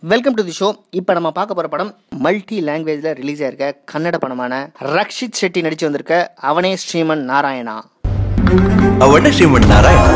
welcome to the show இப்போ நம்ம பார்க்க போகிற படம் மல்டி லாங்குவேஜில் ரிலீஸ் ஆயிருக்க கன்னட படமான ரக்ஷித் ஷெட்டி நடிச்சு வந்திருக்க அவனே ஸ்ரீமன் நாராயணா ಅವನೇ ಶ್ರೀಮಂತ ನಾರಾಯಣ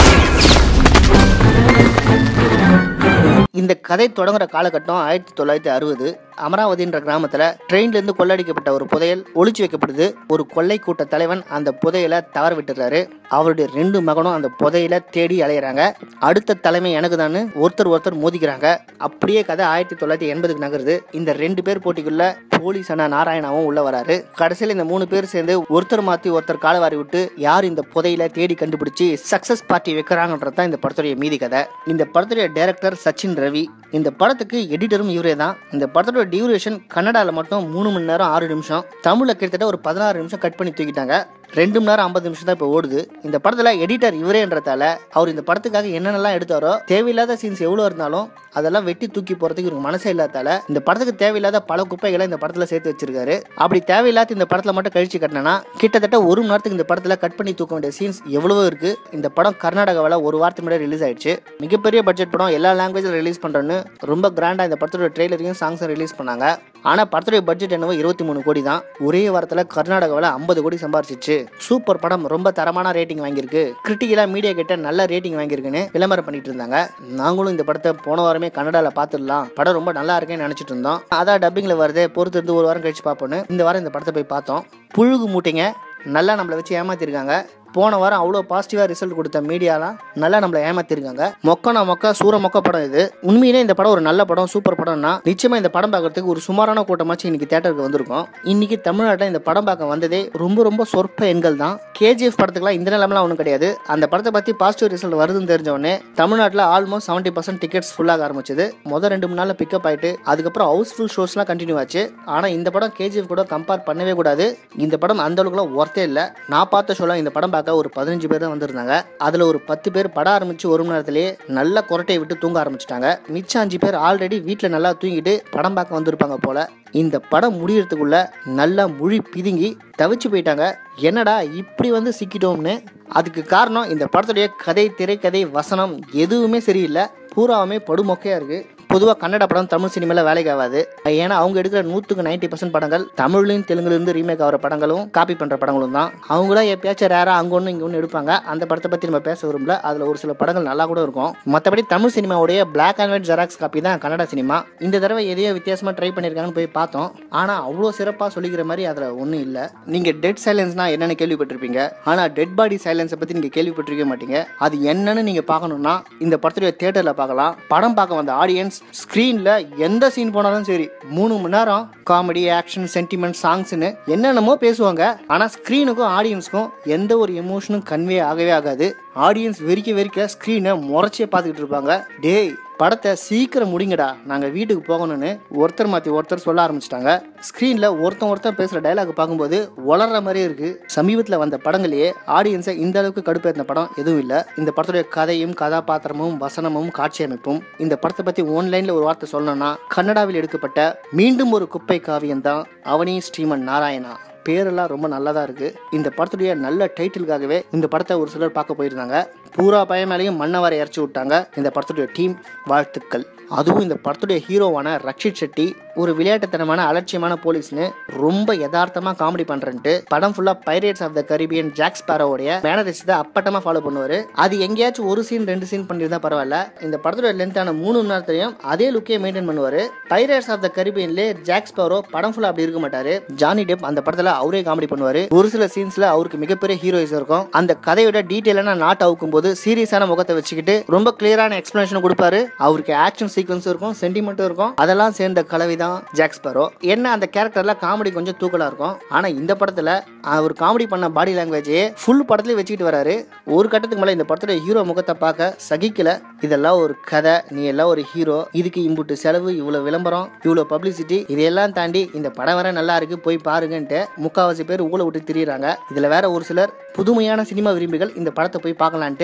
இந்த கதை தொடங்குற காலகட்டம் ஆயிரத்தி தொள்ளாயிரத்தி அறுபது அமராவதின்ற கிராமத்தில் ட்ரெயின்லேருந்து கொள்ளடிக்கப்பட்ட ஒரு புதையல் ஒளிச்சு வைக்கப்படுது ஒரு கொள்ளை கூட்ட தலைவன் அந்த புதையலை தவற விட்டுறாரு அவருடைய ரெண்டு மகனும் அந்த புதையலை தேடி அலையிறாங்க அடுத்த தலைமை எனக்கு தான் ஒருத்தர் ஒருத்தர் மோதிக்கிறாங்க அப்படியே கதை ஆயிரத்தி தொள்ளாயிரத்தி எண்பதுக்கு நகருது இந்த ரெண்டு பேர் போட்டிக்குள்ள போலீஸ் அண்ணா நாராயணாவும் உள்ள வராரு கடைசியில் இந்த மூணு பேர் சேர்ந்து ஒருத்தர் மாற்றி ஒருத்தர் காலவாரி விட்டு யார் இந்த புதையில தேடி கண்டுபிடிச்சு சக்சஸ் பார்ட்டி வைக்கிறாங்கன்றது தான் இந்த படத்துடைய மீதி கதை இந்த படத்துடைய டைரக்டர் சச்சின் ரவி இந்த படத்துக்கு எடிட்டரும் இவரே தான் இந்த படத்தோட டியூரேஷன் கன்னடாவில் மட்டும் மூணு மணி நேரம் ஆறு நிமிஷம் தமிழில் கிட்டத்தட்ட ஒரு பதினாறு நிமிஷம் கட் பண்ணி தூக்கிட்டாங்க ரெண்டு மணி நேரம் ஐம்பது நிமிஷம் தான் இப்போ ஓடுது இந்த படத்தில் எடிட்டர் இவரேன்றதால அவர் இந்த படத்துக்காக என்னென்னலாம் எடுத்தாரோ தேவையில்லாத சீன்ஸ் எவ்வளோ இருந்தாலும் அதெல்லாம் வெட்டி தூக்கி போகிறதுக்கு இவருக்கு மனசே இல்லாதால இந்த படத்துக்கு தேவையில்லாத பல குப்பைகளை இந்த படத்தில் சேர்த்து வச்சிருக்காரு அப்படி தேவையில்லாத இந்த படத்தில் மட்டும் கழிச்சு கட்டினா கிட்டத்தட்ட ஒரு மணி நேரத்துக்கு இந்த படத்தில் கட் பண்ணி தூக்க வேண்டிய சீன்ஸ் எவ்வளவோ இருக்கு இந்த படம் கர்நாடகாவில் ஒரு வாரத்து முன்னாடி ரிலீஸ் ஆயிடுச்சு மிகப்பெரிய பட்ஜெட் படம் எல்லா லாங்குவேஜில் ரிலீஸ் பண்ணுறோன்னு ரொம்ப கிராண்டாக இந்த படத்தோட ட்ரெய்லரையும் சாங்ஸும் ரிலீஸ் பண்ணாங்க ஆனால் படத்துடைய பட்ஜெட் என்னவோ இருபத்தி மூணு கோடி தான் ஒரே வாரத்தில் கர்நாடகாவில் ஐம்பது கோடி சம்பாரிச்சிச்சு சூப்பர் படம் ரொம்ப தரமான ரேட்டிங் வாங்கியிருக்கு கிரிட்டிக்கலாக மீடியா கிட்ட நல்ல ரேட்டிங் வாங்கியிருக்குன்னு விளம்பரம் பண்ணிட்டு இருந்தாங்க நாங்களும் இந்த படத்தை போன வாரமே கன்னடாவில் பார்த்துடலாம் படம் ரொம்ப நல்லா இருக்கேன்னு நினச்சிட்டு இருந்தோம் அதான் டப்பிங்கில் வருது பொறுத்து இருந்து ஒரு வாரம் கழிச்சு பார்ப்போன்னு இந்த வாரம் இந்த படத்தை போய் பார்த்தோம் புழுகு மூட்டைங்க நல்லா நம்மளை வச்சு ஏமாத்திருக்காங்க போன வாரம் அவ்வளோ பாசிட்டிவாக ரிசல்ட் கொடுத்த மீடியாலாம் நல்லா நம்மளை ஏமாத்திருக்காங்க மொக்கனா மொக்க சூற மொக்க படம் இது உண்மையிலே இந்த படம் ஒரு நல்ல படம் சூப்பர் படம்னா நிச்சயமா இந்த படம் பார்க்கறதுக்கு ஒரு சுமாரான கூட்டமாச்சு இன்னைக்கு தேட்டருக்கு வந்திருக்கும் இன்னைக்கு தமிழ்நாட்டில் இந்த படம் பார்க்க வந்ததே ரொம்ப ரொம்ப சொற்ப எண்கள் தான் கேஜிஎஃப் படத்துக்குலாம் இந்த நிலமெல்லாம் ஒன்றும் கிடையாது அந்த படத்தை பற்றி பாசிட்டிவ் ரிசல்ட் வருதுன்னு தெரிஞ்ச உடனே தமிழ்நாட்டில் ஆல்மோஸ்ட் செவன்ட்டி பர்சன்ட் டிக்கெட்ஸ் ஃபுல்லாக ஆரம்பிச்சது முதல் ரெண்டு மூணு நாளில் பிக்கப் ஆயிட்டு அதுக்கப்புறம் ஹவுஸ்ஃபுல் ஷோஸ்லாம் கண்டினியூ ஆச்சு ஆனால் இந்த படம் கேஜிஎஃப் கூட கம்பேர் பண்ணவே கூடாது இந்த படம் அந்த அளவுக்குலாம் ஒர்த்தே இல்லை நான் பார்த்த ஷோலாம் இந்த படம் பார்க்க ஒரு பதினஞ்சு பேர் தான் வந்திருந்தாங்க அதில் ஒரு பத்து பேர் படம் ஆரம்பிச்சு ஒரு மணி நேரத்திலேயே நல்ல கொரட்டையை விட்டு தூங்க ஆரம்பிச்சிட்டாங்க மிச்சம் அஞ்சு பேர் ஆல்ரெடி வீட்டில் நல்லா தூங்கிட்டு படம் பார்க்க வந்திருப்பாங்க போல இந்த படம் முடியறதுக்குள்ள நல்லா முழி பிதுங்கி தவிச்சு போயிட்டாங்க என்னடா இப்படி வந்து சிக்கிட்டோம்னு அதுக்கு காரணம் இந்த படத்துடைய கதை திரைக்கதை வசனம் எதுவுமே சரியில்லை பூராவுமே படுமொக்கையாக இருக்குது பொதுவாக கன்னட படம் தமிழ் சினிமாவில் வேலைக்கு ஆகாது ஏன்னா அவங்க எடுக்கிற நூற்றுக்கு நைன்டி பர்சன்ட் படங்கள் தமிழ்லையும் தெலுங்குலேருந்து ரீமேக் ஆகிற படங்களும் காப்பி பண்ணுற படங்களும் தான் அவங்களாம் எப்பயாச்சும் ரேராக அங்கே ஒன்று இங்கே ஒன்று எடுப்பாங்க அந்த படத்தை பற்றி நம்ம பேச விரும்பல அதில் ஒரு சில படங்கள் நல்லா கூட இருக்கும் மற்றபடி தமிழ் சினிமாவுடைய black and white xerox copy தான் கன்னட சினிமா இந்த தடவை எதையோ வித்தியாசமாக ட்ரை பண்ணியிருக்காங்கன்னு போய் பார்த்தோம் ஆனால் அவ்வளோ சிறப்பாக சொல்லிக்கிற மாதிரி அதில் ஒன்றும் இல்லை நீங்கள் டெட் சைலன்ஸ்னால் என்னென்னு கேள்விப்பட்டிருப்பீங்க ஆனால் டெட் பாடி சைலன்ஸை பற்றி நீங்கள் கேள்விப்பட்டிருக்க மாட்டீங்க அது என்னன்னு நீங்கள் பார்க்கணுன்னா இந்த படத்துடைய தேட்டரில் பார்க்கலாம் படம் பார்க்க வந்த ஆடியன்ஸ் ஸ்க்ரீனில் எந்த சீன் போனாலும் சரி மூணு மணி நேரம் காமெடி ஆக்ஷன் சென்டிமெண்ட் சாங்ஸ்னு என்னென்னமோ பேசுவாங்க ஆனால் ஸ்க்ரீனுக்கும் ஆடியன்ஸுக்கும் எந்த ஒரு எமோஷனும் கன்வே ஆகவே ஆகாது ஆடியன்ஸ் வெறிக்க வெறிக்க ஸ்க்ரீனை முறைச்சே பார்த்துக்கிட்டு இருப்பாங்க டேய் படத்தை சீக்கிரம் முடிங்கடா நாங்கள் வீட்டுக்கு போகணும்னு ஒருத்தர் மாற்றி ஒருத்தர் சொல்ல ஆரம்பிச்சிட்டாங்க ஸ்க்ரீனில் ஒருத்தன் ஒருத்தன் பேசுகிற டைலாக் பார்க்கும்போது வளர்ற மாதிரியே இருக்குது சமீபத்தில் வந்த படங்களையே ஆடியன்ஸை இந்த அளவுக்கு கடுப்பேற்றின படம் எதுவும் இல்லை இந்த படத்துடைய கதையும் கதாபாத்திரமும் வசனமும் காட்சி அமைப்பும் இந்த படத்தை பற்றி ஆன்லைனில் ஒரு வார்த்தை சொல்லணும்னா கன்னடாவில் எடுக்கப்பட்ட மீண்டும் ஒரு குப்பை காவியம் தான் அவனி ஸ்ரீமன் நாராயணா பேரெல்லாம் ரொம்ப நல்லதா இருக்கு இந்த படத்துடைய நல்ல டைட்டிலுக்காகவே இந்த படத்தை ஒரு சிலர் பார்க்க போயிருந்தாங்க பூரா பையன் மேலேயும் மண்ணவரை இறச்சி விட்டாங்க இந்த படத்துடைய டீம் வாழ்த்துக்கள் அதுவும் இந்த படத்துடைய ஹீரோவான ரக்ஷித் ஷெட்டி ஒரு விளையாட்டுத்தனமான அலட்சியமான போலீஸ்னு ரொம்ப யதார்த்தமா காமெடி பண்றேன்ட்டு படம் ஃபுல்லா Pirates of the Caribbean Jack ஸ்பாரோடைய மேனரிசத்தை அப்பட்டமா ஃபாலோ பண்ணுவாரு அது எங்கேயாச்சும் ஒரு சீன் ரெண்டு சீன் பண்ணிருந்தா பரவாயில்ல இந்த படத்தோட லென்த்தான மூணு மணி நேரத்தையும் அதே லுக்கே மெயின்டைன் பண்ணுவாரு பைரேட்ஸ் ஆஃப் த கரீபியன்ல ஜாக் ஸ்பாரோ படம் ஃபுல்லா அப்படி இருக்க மாட்டாரு ஜானி டெப் அந்த படத்துல அவரே காமெடி பண்ணுவாரு ஒரு சில சீன்ஸ்ல அவருக்கு மிகப்பெரிய ஹீரோயிஸ் இருக்கும் அந்த கதையோட டீட்டெயிலான நாட் அவுக்கும் போது சீரியஸான முகத்தை வச்சுக்கிட்டு ரொம்ப கிளியரான எக்ஸ்பிளனேஷன் கொடுப்பாரு அவருக்கு ஆக்ஷன் சீக்வன்ஸும் இருக்கும் சென்டிமெண்ட்டும் இருக்கும் அதெல்லாம் சேர்ந்த கலவை தான் ஜாக் ஸ்பாரோ என்ன அந்த கேரக்டர்ல காமெடி கொஞ்சம் தூக்கலா இருக்கும் ஆனா இந்த படத்துல அவர் காமெடி பண்ண பாடி லாங்குவேஜே ஃபுல் படத்துலயே வச்சுக்கிட்டு வராரு ஒரு கட்டத்துக்கு மேல இந்த படத்துல ஹீரோ முகத்தை பார்க்க சகிக்கல இதெல்லாம் ஒரு கதை நீ எல்லாம் ஒரு ஹீரோ இதுக்கு இம்புட்டு செலவு இவ்வளவு விளம்பரம் இவ்வளவு பப்ளிசிட்டி இதையெல்லாம் தாண்டி இந்த படம் வர நல்லா இருக்கு போய் பாருங்கன்ட்டு முக்காவாசி பேர் ஊழ விட்டு திரியுறாங்க இதுல வேற ஒரு சிலர் புதுமையான சினிமா விரும்பிகள் இந்த படத்தை போய் பார்க்கலான்ட்டு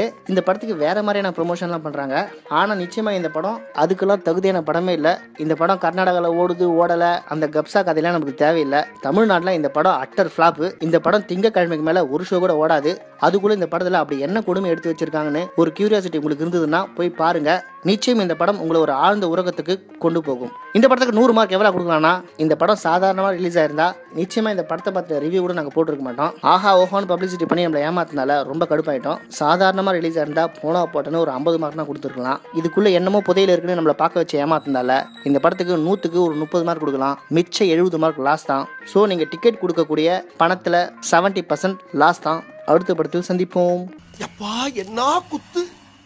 சொல்லிட்டு இந்த படத்துக்கு வேற மாதிரியான ப்ரொமோஷன்லாம் பண்றாங்க ஆனா நிச்சயமா இந்த படம் அதுக்கெல்லாம் தகுதியான படமே இல்லை இந்த படம் கர்நாடகாவில் ஓடுது ஓடல அந்த கப்சா கதையெல்லாம் நமக்கு தேவையில்லை தமிழ்நாட்டில் இந்த படம் அட்டர் ஃபிளாப் இந்த படம் திங்கக்கிழமைக்கு மேல ஒரு ஷோ கூட ஓடாது அதுக்குள்ள இந்த படத்துல அப்படி என்ன கொடுமை எடுத்து வச்சிருக்காங்கன்னு ஒரு கியூரியாசிட்டி உங்களுக்கு இருந்ததுன்னா போய் பாருங்க நிச்சயம் இந்த படம் உங்களை ஒரு ஆழ்ந்த உலகத்துக்கு கொண்டு போகும் இந்த படத்துக்கு நூறு மார்க் எவ்வளவு கொடுக்கலாம்னா இந்த படம் சாதாரணமாக ரிலீஸ் ஆயிருந்தா நிச்சயமா இந்த படத்தை பார்த்த ரிவ்யூ கூட நாங்கள் போட்டிருக்க மாட்டோம் ஆஹா ஓஹோன்னு பப்ளிசிட்டி பண்ணி நம்மளை ஏமாத்தினால ரொம்ப கடுப்பாயிட்டோம் சாதாரணமாக ரிலீஸ் ஆயிருந்தா போனா போட்டோன்னு ஒரு ஐம்பது மார்க்னா கொடுத்துருக்கலாம் இதுக்குள்ள என்னமோ புதையில இருக்குன்னு நம்மளை பார்க்க வச்சு ஏமாத்தினால இந்த படத்துக்கு நூற்றுக்கு ஒரு முப்பது மார்க் கொடுக்கலாம் மிச்சம் எழுபது மார்க் லாஸ் தான் ஸோ நீங்கள் டிக்கெட் கொடுக்கக்கூடிய பணத்தில் செவன்ட்டி பர்சன்ட் லாஸ் தான் அடுத்த படத்தில் சந்திப்போம் எப்பா என்ன குத்து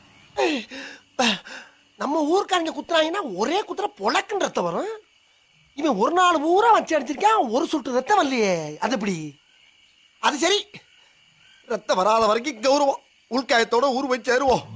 நம்ம ஊர்க்காரங்க குத்துறாங்கன்னா ஒரே குத்துற பொழக்குன்னு ரத்தம் வரும் இவன் ஒரு நாள் ஊரா வச்சு அடிச்சிருக்கான் ஒரு சுட்டு ரத்தம் வரலையே அது எப்படி அது சரி ரத்தம் வராத வரைக்கும் கௌரவம் உள்காயத்தோட ஊர் போய் சேருவோம்